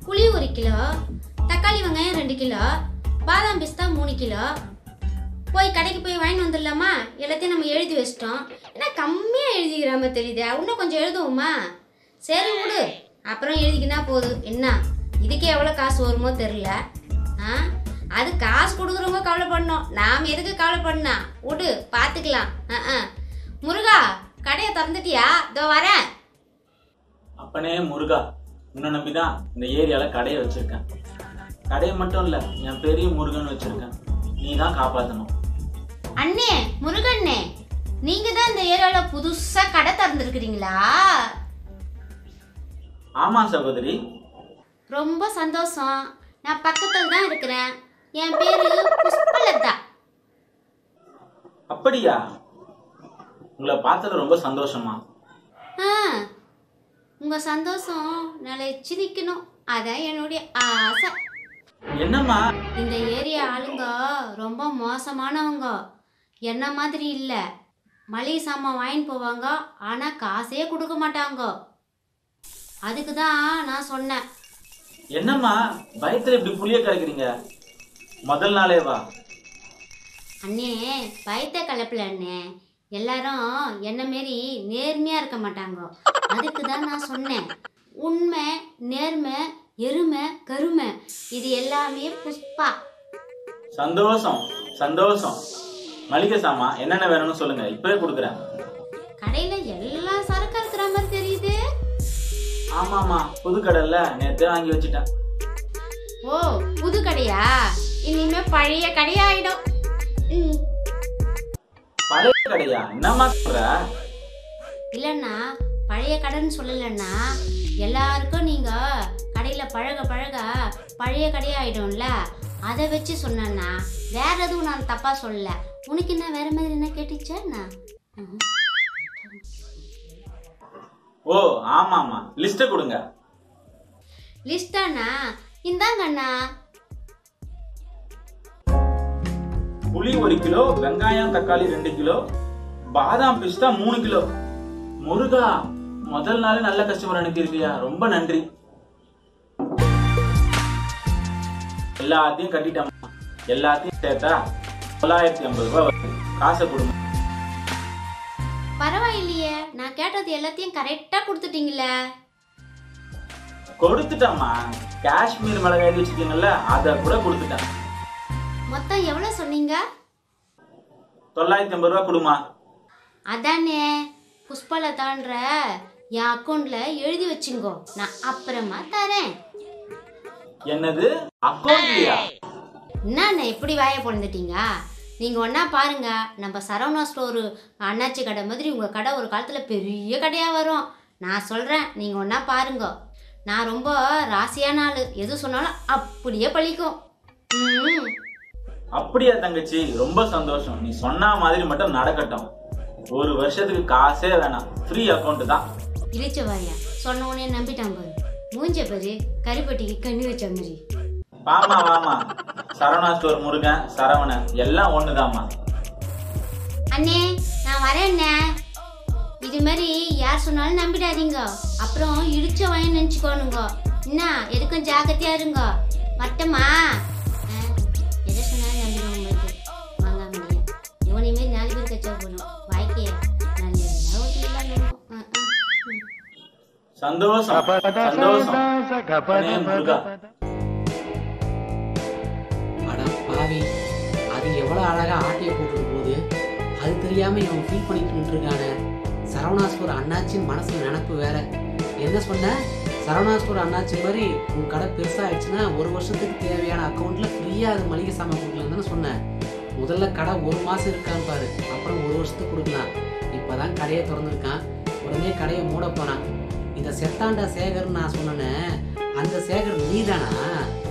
புளி ஒரு கிலோ தக்காளி வெங்காயம் ரெண்டு கிலோ பாதாம் பிஸ்தா மூணு கிலோ போய் கடைக்கு போய் வாங்கிட்டு வந்துடலாமா எல்லாத்தையும் நம்ம எழுதி வச்சிட்டோம் ஏன்னா கம்மியாக எழுதிக்கிற மாதிரி தெரியுது இன்னும் கொஞ்சம் எழுதுவோமா சரி விடு அப்புறம் எழுதிக்கினா போதும் என்ன இதுக்கே எவ்வளோ காசு வருமோ தெரில ஆ அது காசு கொடுக்குறவங்க கவலைப்படணும் நாம் எதுக்கு கவலைப்படனா விடு பார்த்துக்கலாம் ஆ ஆ முருகா கடையை திறந்துட்டியா இதோ வரேன் அப்பனே முருகா உன்னை நம்பிதான் இந்த ஏரியால கடையை வச்சிருக்கேன் கடையை மட்டும் இல்ல என் பெரிய முருகன் வச்சிருக்கேன் நீ தான் காப்பாத்தணும் அண்ணே முருகண்ணே நீங்க தான் இந்த ஏரியால புதுசா கடை திறந்துருக்கிறீங்களா ஆமா சகோதரி ரொம்ப சந்தோஷம் நான் பக்கத்துல தான் இருக்கிறேன் என் பேரு புஷ்பலதா அப்படியா உங்களை பார்த்தது ரொம்ப சந்தோஷமா ஆ உங்க சந்தோஷம் நிலைச்சு நிக்கணும் அதான் என்னுடைய ஆசை என்னம்மா இந்த ஏரியா ஆளுங்க ரொம்ப மோசமானவங்க என்ன மாதிரி இல்லை மளிகை சாமான் வாங்கிட்டு போவாங்க ஆனால் காசே கொடுக்க மாட்டாங்க அதுக்கு தான் நான் சொன்னேன் என்னம்மா பயத்துல இப்படி புளிய கரைக்கிறீங்க முதல் நாளே வா அண்ணே பயத்த கலப்பில் அண்ணே எல்லாரும் என்ன மாரி நேர்மையாக இருக்க மாட்டாங்க அதுக்கு தான் நான் சொன்னேன் உண்மை நேர்மை எருமை கருமை இது எல்லாமே புஷ்பா சந்தோஷம் சந்தோஷம் மளிகை சாமான் என்னென்ன வேணும்னு சொல்லுங்க இப்பவே கொடுக்குறேன் கடையில் எல்லா சரக்கும் இருக்கிற மாதிரி தெரியுது ஆமாமா புது கடையில நேத்தே வாங்கி வச்சுட்டேன் ஓ புது கடையா இனிமே பழைய கடையாயிடும் ம் பழைய கடையா என்னம்மா சொல்ற இல்லைண்ணா பழைய கடைன்னு சொல்லலைன்னா எல்லாருக்கும் நீங்க கடையில பழக பழக பழைய கடையாயிடும்ல அதை வச்சு சொன்னேன்னா வேற எதுவும் நான் தப்பா சொல்லல உனக்கு என்ன வேற மாதிரி என்ன கேட்டுச்சேண்ணா ஓ ஆமாமா லிஸ்ட் கொடுங்க லிஸ்டாண்ணா இந்தாங்கண்ணா புளி ஒரு கிலோ வெங்காயம் தக்காளி ரெண்டு கிலோ பாதாம் பிஸ்தா மூணு கிலோ முருகா முதல் நாள் நல்ல கஸ்டமர் அனுப்பியிருக்கியா ரொம்ப நன்றி எல்லாத்தையும் கட்டிட்டோம்மா எல்லாத்தையும் சேர்த்தா தொள்ளாயிரத்தி ஐம்பது ரூபாய் வருது காசை கொடுங்க பரவாயில்லையே நான் கேட்டது எல்லாத்தையும் கரெக்டா கொடுத்துட்டீங்களே கொடுத்துட்டேம்மா காஷ்மீர் மிளகாய் எழுதி வச்சிருக்கீங்கல்ல அதை கூட கொடுத்துட்டேன் மொத்தம் எவ்வளோ சொன்னீங்க தொள்ளாயிரத்தி ஐம்பது ரூபாய் கொடுமா அதானே புஷ்பலதான்ற என் அக்கௌண்ட்ல எழுதி வச்சுங்கோ நான் அப்புறமா தரேன் என்னது அக்கௌண்ட்லயா என்னண்ணே இப்படி வாய பொழுந்துட்டீங்க நீங்கள் ஒன்றா பாருங்க நம்ம சரவணா ஸ்டோரு அண்ணாச்சி கடை மாதிரி உங்கள் கடை ஒரு காலத்தில் பெரிய கடையாக வரும் நான் சொல்கிறேன் நீங்கள் ஒன்றா பாருங்க நான் ரொம்ப ராசியான ஆள் எது சொன்னாலும் அப்படியே பழிக்கும் ம் அப்படியா தங்கச்சி ரொம்ப சந்தோஷம் நீ சொன்ன மாதிரி மட்டும் நடக்கட்டும் ஒரு வருஷத்துக்கு காசே வேணாம் ஃப்ரீ அக்கௌண்ட் தான் இழிச்ச வாயா சொன்ன உடனே நம்பிட்டான் பாரு மூஞ்ச பாரு கருப்பட்டிக்கு கண்ணு வச்ச மாதிரி வாமா வாமா சரவணா ஸ்டோர் முருகன் சரவணன் எல்லாம் ஒண்ணுதாம்மா அண்ணே நான் வரேன் அண்ணே இது மாதிரி யார் சொன்னாலும் நம்பிடாதீங்க அப்புறம் இடிச்ச வாயன் நினச்சிக்கோனுங்க என்ன எதுக்கும் ஜாக்கிரதையா இருங்க மட்டமா எதை சொன்னாலும் நம்பிடுவோம் உங்களுக்கு வாங்க முடியும் இவனை மாரி நாலு பேர் கச்சா போகணும் வாய்க்கே நான் எல்லாம் ஒருத்தர் தான் நம்புவோம். ஆ, ஆ, ம். சந்தோஷம் சந்தோஷம் அப்பனே முருகா அட பாவி அது எவ்வளோ அழகா ஆட்டையை போட்டுட்டு போகுது அது தெரியாம இவன் ஃபீல் பண்ணிட்டு இருக்கானே சரவணாஸ்வர் அண்ணாச்சின் மனசுல நினப்பு வேற என்ன சொன்ன சரவணாஸ்வர் அண்ணாச்சி மாதிரி உன் கடை பெருசாகிடுச்சுன்னா ஒரு வருஷத்துக்கு தேவையான அக்கௌண்ட்ல ஃப்ரீயா அது மளிகை சாமான் கொடுக்கலன்னு தானே சொன்னேன் முதல்ல கடை ஒரு மாசம் இருக்கான்னு பாரு அப்புறம் ஒரு வருஷத்துக்கு கொடுக்கலாம் இப்பதான் கடையை திறந்துருக்கான் உடனே கடையை மூட போனான் இந்த செத்தாண்டா சேகர்னு நான் சொன்னேனே அந்த சேகர் நீதானா